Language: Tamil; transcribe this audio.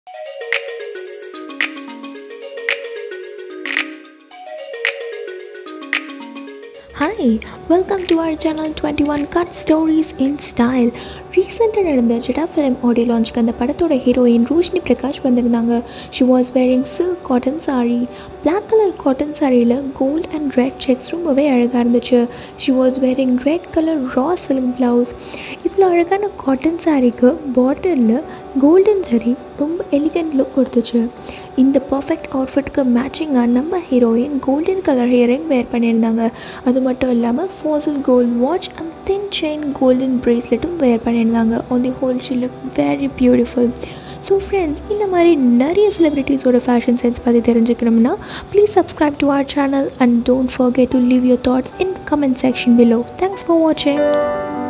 hi welcome to our channel twenty one cut stories in style ரீசெண்டாக நடந்த ஜெடா ஃபிலிம் ஆடியோ லான்ச்சுக்கு அந்த படத்தோட ஹீரோயின் ரோஷினி பிரகாஷ் வந்திருந்தாங்க she was wearing silk cotton sari black colour cotton சாரியில் கோல்ட் அண்ட் ரெட் செக்ஸ் ரொம்பவே அழகாக இருந்துச்சு she was wearing red colour raw silk blouse இவ்வளோ அழகான காட்டன் சாரீக்கு பாட்டிலில் கோல்டன் சரி ரொம்ப எலிகண்ட் லுக் கொடுத்துச்சு இந்த பர்ஃபெக்ட் அவுட்ஃபிட்க்கு மேட்சிங்காக நம்ம heroine golden colour earring wear பண்ணியிருந்தாங்க அது மட்டும் இல்லாமல் Fossil gold watch and thin chain கோல்டன் ப்ரேஸ்லெட்டும் வேர் பண்ணியிருந்தாங்க on the whole she look very beautiful so friends இந்த மாதிரி நிறைய செலிப்ரிட்டிஸோட ஃபேஷன் சென்ஸ் பற்றி தெரிஞ்சுக்கணும்னா please subscribe to our channel and don't forget to leave your thoughts in comment section below thanks for வாட்சிங்